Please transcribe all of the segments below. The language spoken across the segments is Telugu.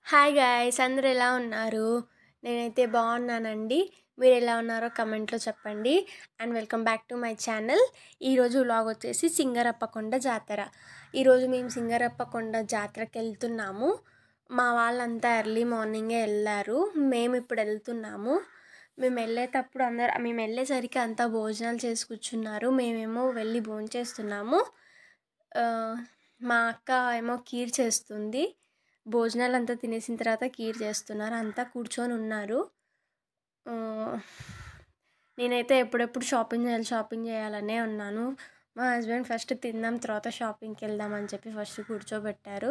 హాయ్ గాయ్స్ అందరూ ఎలా ఉన్నారు నేనైతే బాగున్నానండి మీరు ఎలా ఉన్నారో కమెంట్లో చెప్పండి and welcome back to my channel ఈరోజు వ్లాగ్ వచ్చేసి సింగరప్పకొండ జాతర ఈరోజు మేము సింగరప్పకొండ జాతరకి వెళ్తున్నాము మా వాళ్ళంతా ఎర్లీ మార్నింగే వెళ్ళారు మేము ఇప్పుడు వెళ్తున్నాము మేము వెళ్ళేటప్పుడు అందరు మేము వెళ్ళేసరికి అంతా భోజనాలు చేసి కూర్చున్నారు మేమేమో వెళ్ళి భోజనం చేస్తున్నాము ఆ, మా అక్క ఏమో కీర్ చేస్తుంది భోజనాలు అంతా తినేసిన తర్వాత కీర్ చేస్తున్నారు అంతా కూర్చొని ఉన్నారు ఆ, నేనైతే ఎప్పుడెప్పుడు షాపింగ్ చేయాలి షాపింగ్ చేయాలనే ఉన్నాను మా హస్బెండ్ ఫస్ట్ తిందాం తర్వాత షాపింగ్కి వెళ్దాం అని చెప్పి ఫస్ట్ కూర్చోబెట్టారు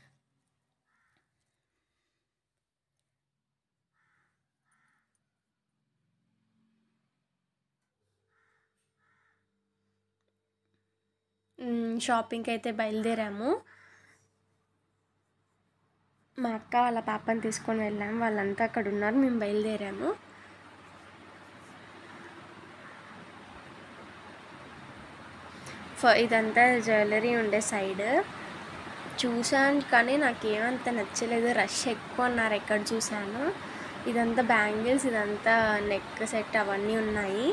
మ్, షాపింగ్కి అయితే బయలుదేరాము మా అక్క వాళ్ళ పాపని తీసుకొని వెళ్ళాము వాళ్ళంతా అక్కడ ఉన్నారు మేము బయలుదేరాము ఫ- ఇదంతా జ్యువెలరీ ఉండే సైడ్ చూసాను కానీ నాకేమంత నచ్చలేదు రష్ ఎక్కువ ఉన్నారు ఎక్కడ చూసాను ఇదంతా బ్యాంగిల్స్ ఇదంతా నెక్ సెట్ అవన్నీ ఉన్నాయి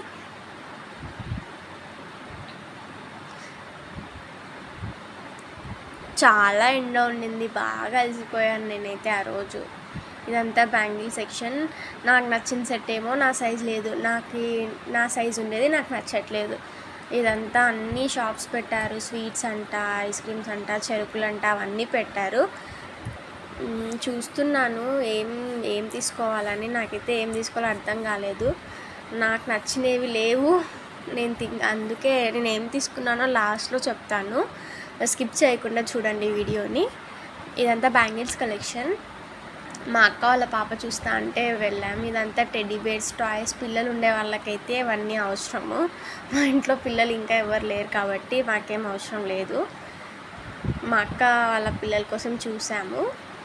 చాలా ఎండ ఉండింది బాగా అలసిపోయాను నేనైతే ఆ రోజు ఇదంతా బ్యాంగిల్ సెక్షన్ నాకు నచ్చిన సెట్ ఏమో నా సైజ్ లేదు నాకు నా సైజ్ ఉండేది నాకు నచ్చట్లేదు ఇదంతా అన్ని షాప్స్ పెట్టారు స్వీట్స్ అంట ఐస్ క్రీమ్స్ అంట చెరుకులు అంట అవన్నీ పెట్టారు మ్, చూస్తున్నాను ఏం ఏం తీసుకోవాలని నాకైతే ఏం తీసుకోవాలో అర్థం కాలేదు నాకు నచ్చినవి లేవు నేను థింక్ అందుకే నేను ఏం తీసుకున్నానో లాస్ట్లో చెప్తాను స్కిప్ చేయకుండా చూడండి ఈ వీడియోని ఇదంతా బ్యాంగిల్స్ కలెక్షన్ మా అక్క వాళ్ళ పాప చూస్తా అంటే వెళ్ళాము ఇదంతా టెడ్డీ బేర్స్ టాయ్స్ పిల్లలు ఉండే వాళ్ళకైతే ఇవన్నీ అవసరము మా ఇంట్లో పిల్లలు ఇంకా ఎవరు లేరు కాబట్టి మాకేం అవసరం లేదు మా అక్క వాళ్ళ పిల్లల కోసం చూసాము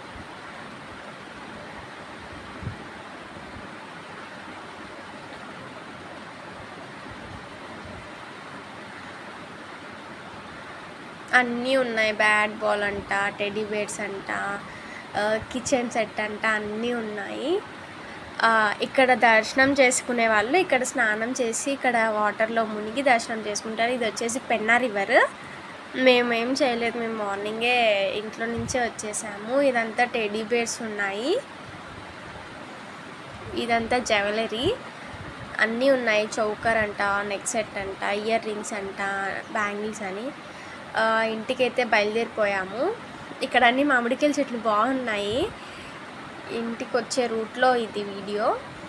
అన్నీ ఉన్నాయి బ్యాట్ బాల్ అంట టెడ్డీ బేర్స్ అంట కిచెన్ సెట్ అంట అన్నీ ఉన్నాయి ఆ, ఇక్కడ దర్శనం చేసుకునే వాళ్ళు ఇక్కడ స్నానం చేసి ఇక్కడ వాటర్లో మునిగి దర్శనం చేసుకుంటారు ఇది వచ్చేసి పెన్నా రివర్ మేము ఏం చేయలేదు మేము మార్నింగే ఇంట్లో నుంచే వచ్చేసాము ఇదంతా టెడ్డీ బేర్స్ ఉన్నాయి ఇదంతా జ్యువెలరీ అన్నీ ఉన్నాయి చౌకర్ అంట నెక్ సెట్ అంట ఇయర్ రింగ్స్ అంట బ్యాంగిల్స్ అని ఆ, ఇంటికైతే బయలుదేరిపోయాము ఇక్కడ అన్ని మామిడికాయల చెట్లు బాగున్నాయి ఇంటికి వచ్చే రూట్లో ఇది వీడియో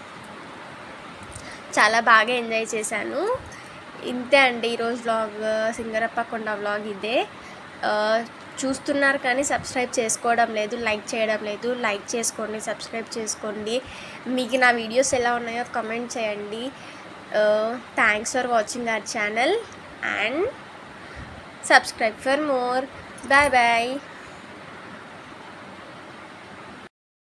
చాలా బాగా ఎంజాయ్ చేశాను ఇంతే అండి ఈరోజు వ్లాగ్ సింగరప్ప కొండ వ్లాగ్ ఇదే ఆ, చూస్తున్నారు కానీ సబ్స్క్రైబ్ చేసుకోవడం లేదు లైక్ చేయడం లేదు లైక్ చేసుకోండి సబ్స్క్రైబ్ చేసుకోండి మీకు నా వీడియోస్ ఎలా ఉన్నాయో కమెంట్ చేయండి thanks for watching our channel and subscribe for more bye bye